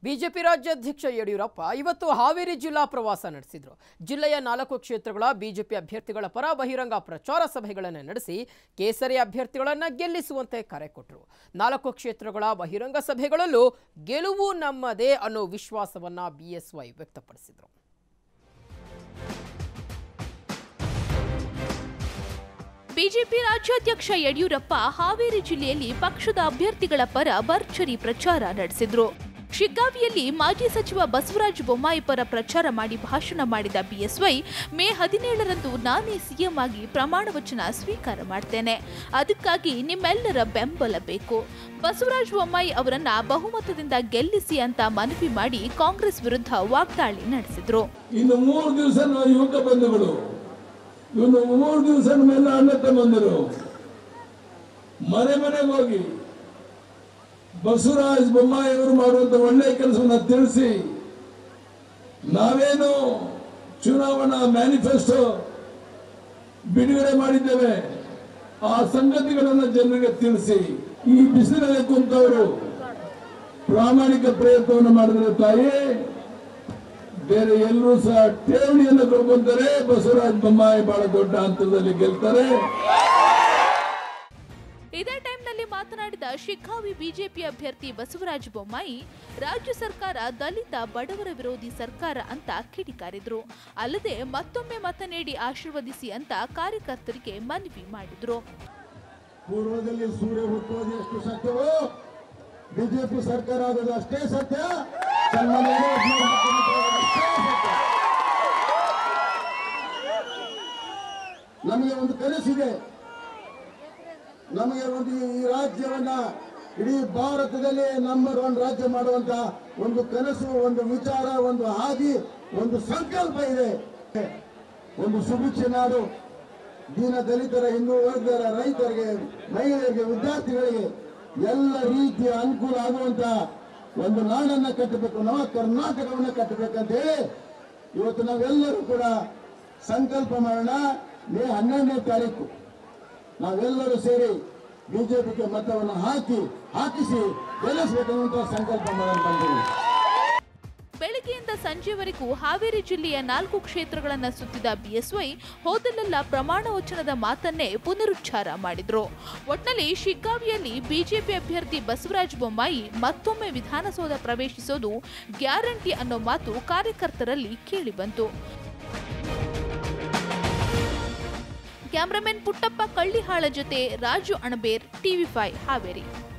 BJP ರಾಜ್ಯಾಧ್ಯಕ್ಷ ಯಡಿಯೂರಪ್ಪ ಇವತ್ತು ಹಾವೇರಿ ಜಿಲ್ಲಾ ಪ್ರವಾಸ ನಡೆಸಿದ್ರು ಜಿಲ್ಲೆಯ ನಾಲ್ಕು ಕ್ಷೇತ್ರಗಳ ಬಿಜೆಪಿ ಅಭ್ಯರ್ಥಿಗಳ ಪರ ಬಹಿರಂಗ ಪ್ರಚಾರ ಸಭೆಗಳನ್ನು ನಡೆಸಿ ಕೇಸರಿ ಅಭ್ಯರ್ಥಿಗಳನ್ನು ಗೆಲ್ಲಿಸುವಂತೆ ಕರೆ ಕೊಟ್ಟರು ನಾಲ್ಕು ಕ್ಷೇತ್ರಗಳ ಬಹಿರಂಗ ಸಭೆಗಳಲ್ಲೂ ಗೆಲುವು ನಮ್ಮದೇ ಅನ್ನೋ ವಿಶ್ವಾಸವನ್ನ ಬಿಎಸ್ವೈ ವ್ಯಕ್ತಪಡಿಸಿದರು ಬಿಜೆಪಿ ರಾಜ್ಯಾಧ್ಯಕ್ಷ ಯಡಿಯೂರಪ್ಪ ಹಾವೇರಿ ಜಿಲ್ಲೆಯಲ್ಲಿ ಪಕ್ಷದ ಅಭ್ಯರ್ಥಿಗಳ ಪರ ಭರ್ಜರಿ ಪ್ರಚಾರ ನಡೆಸಿದ್ರು ಶಿಗ್ಗಾವಿಯಲ್ಲಿ ಮಾಜಿ ಸಚಿವ ಬಸವರಾಜ ಬೊಮ್ಮಾಯಿ ಪರ ಪ್ರಚಾರ ಮಾಡಿ ಭಾಷಣ ಮಾಡಿದ ಬಿಎಸ್ವೈ ಮೇ ಹದಿನೇಳರಂದು ನಾನೇ ಸಿಎಂ ಆಗಿ ಪ್ರಮಾಣ ವಚನ ಸ್ವೀಕಾರ ಮಾಡ್ತೇನೆ ಅದಕ್ಕಾಗಿ ನಿಮ್ಮೆಲ್ಲರ ಬೆಂಬಲ ಬೇಕು ಬಸವರಾಜ ಬೊಮ್ಮಾಯಿ ಅವರನ್ನ ಬಹುಮತದಿಂದ ಗೆಲ್ಲಿಸಿ ಅಂತ ಮನವಿ ಮಾಡಿ ಕಾಂಗ್ರೆಸ್ ವಿರುದ್ಧ ವಾಗ್ದಾಳಿ ನಡೆಸಿದ್ರು ಇನ್ನು ಮೂರು ದಿವಸ ನಾವು ಯುವಕ ಬಂಧುಗಳು ಇನ್ನು ಮೂರು ದಿವಸ ನಮ್ಮೆಲ್ಲ ಅಣ್ಣ ತಮ್ಮಂದಿರು ಮನೆ ಮನೆಗೆ ಹೋಗಿ ಬಸವರಾಜ ಬೊಮ್ಮಾಯಿ ಅವರು ಮಾಡುವಂತ ಒಳ್ಳೆಯ ಕೆಲಸವನ್ನ ತಿಳಿಸಿ ನಾವೇನು ಚುನಾವಣಾ ಮ್ಯಾನಿಫೆಸ್ಟೋ ಬಿಡುಗಡೆ ಮಾಡಿದ್ದೇವೆ ಆ ಸಂಗತಿಗಳನ್ನು ಜನರಿಗೆ ತಿಳಿಸಿ ಈ ಬಿಸಿಲಲ್ಲಿ ಕುಂತವರು ಪ್ರಾಮಾಣಿಕ ಪ್ರಯತ್ನವನ್ನು ಮಾಡಿದರೆ ತಾಯಿ ಬೇರೆ ಎಲ್ಲರೂ ಸಹ ಠೇವಣಿಯನ್ನು ಕೊಡ್ಕೊಂತಾರೆ ಬಸವರಾಜ ಬೊಮ್ಮಾಯಿ ಬಹಳ ದೊಡ್ಡ ಹಂತದಲ್ಲಿ ಗೆಲ್ತಾರೆ ಇದೇ ಟೈಮ್ನಲ್ಲಿ ಮಾತನಾಡಿದ ಶಿಗ್ಗಾವಿ ಬಿಜೆಪಿ ಅಭ್ಯರ್ಥಿ ಬಸವರಾಜ ಬೊಮ್ಮಾಯಿ ರಾಜ್ಯ ಸರ್ಕಾರ ದಲಿತ ಬಡವರ ವಿರೋಧಿ ಸರ್ಕಾರ ಅಂತ ಕಿಡಿಕಾರಿದ್ರು ಅಲ್ಲದೆ ಮತ್ತೊಮ್ಮೆ ಮತ ನೀಡಿ ಆಶೀರ್ವದಿಸಿ ಅಂತ ಕಾರ್ಯಕರ್ತರಿಗೆ ಮನವಿ ಮಾಡಿದ್ರು ಪೂರ್ವದಲ್ಲಿ ಸೂರ್ಯ ಹುಟ್ಟುವುದು ಎಷ್ಟು ಸತ್ಯವೋ ಬಿಜೆಪಿ ಸರ್ಕಾರ ಆಗೋದು ಅಷ್ಟೇ ಸತ್ಯ ಸನ್ಮಾನ್ಯ ಯಡಿಯೂರಪ್ಪನವರು ಮುಖ್ಯಮಂತ್ರಿ ಆಗೋದು ಅಷ್ಟೇ ಸತ್ಯ ನಮಗೆ ಒಂದು ಕನಸಿದೆ ನಮಗೆ ಒಂದು ಈ ರಾಜ್ಯವನ್ನ ಇಡೀ ಭಾರತದಲ್ಲಿ ನಂಬರ್ ಒನ್ ರಾಜ್ಯ ಮಾಡುವಂತ ಒಂದು ಕನಸು ಒಂದು ವಿಚಾರ ಒಂದು ಹಾದಿ ಒಂದು ಸಂಕಲ್ಪ ಇದೆ ಒಂದು ಸುಭಿಕ್ಷ ನಾಡು ದೀನ ದಲಿತರ ಹಿಂದೂ ವರ್ಗದರ ರೈತರಿಗೆ ಮಹಿಳೆಯರಿಗೆ ವಿದ್ಯಾರ್ಥಿಗಳಿಗೆ ಎಲ್ಲ ರೀತಿಯ ಅನುಕೂಲ ಆಗುವಂತ ಒಂದು ನಾಡನ್ನ ಕಟ್ಟಬೇಕು ನವ ಕರ್ನಾಟಕವನ್ನು ಕಟ್ಟಬೇಕಂತ ಹೇಳಿ ಇವತ್ತು ನಾವೆಲ್ಲರೂ ಕೂಡ ಸಂಕಲ್ಪ ಮಾಡೋಣ ಮೇ ಹನ್ನೆರಡನೇ ತಾರೀಕು ನಾವೆಲ್ಲರೂ ಸೇರಿ ಬಿಜೆಪಿಗೆ ಮತವನ್ನು ಹಾಕಿ ಹಾಕಿಸಿ ಗೆಲ್ಲಿಸಬೇಕನ್ನುವಂತ ಸಂಕಲ್ಪ ಮಾಡಲು ಬಂದಿದ್ದೀವಿ ಬೆಳಗ್ಗೆಯಿಂದ ಸಂಜೆವರೆಗೂ ಹಾವೇರಿ ಜಿಲ್ಲೆಯ ನಾಲ್ಕು ಕ್ಷೇತ್ರಗಳನ್ನು ಸುತ್ತಿದ ಬಿಎಸ್ವೈ ಹೋದಲ್ಲೆಲ್ಲ ಪ್ರಮಾಣ ವಚನದ ಮಾತನ್ನೇ ಪುನರುಚ್ಚಾರ ಮಾಡಿದ್ರು ಒಟ್ನಲ್ಲಿ ಶಿಗ್ಗಾವಿಯಲ್ಲಿ ಬಿಜೆಪಿ ಅಭ್ಯರ್ಥಿ ಬಸವರಾಜ ಬೊಮ್ಮಾಯಿ ಮತ್ತೊಮ್ಮೆ ವಿಧಾನಸೌಧ ಪ್ರವೇಶಿಸೋದು ಗ್ಯಾರಂಟಿ ಅನ್ನೋ ಮಾತು ಕಾರ್ಯಕರ್ತರಲ್ಲಿ ಕೇಳಿಬಂತು ಕ್ಯಾಮರಾಮನ್ ಪುಟ್ಟಪ್ಪ ಕಳ್ಳಿಹಾಳ ಜೊತೆ ರಾಜು ಅಣಬೇರ್ ಟಿವಿ ಫೈವ್ ಹಾವೇರಿ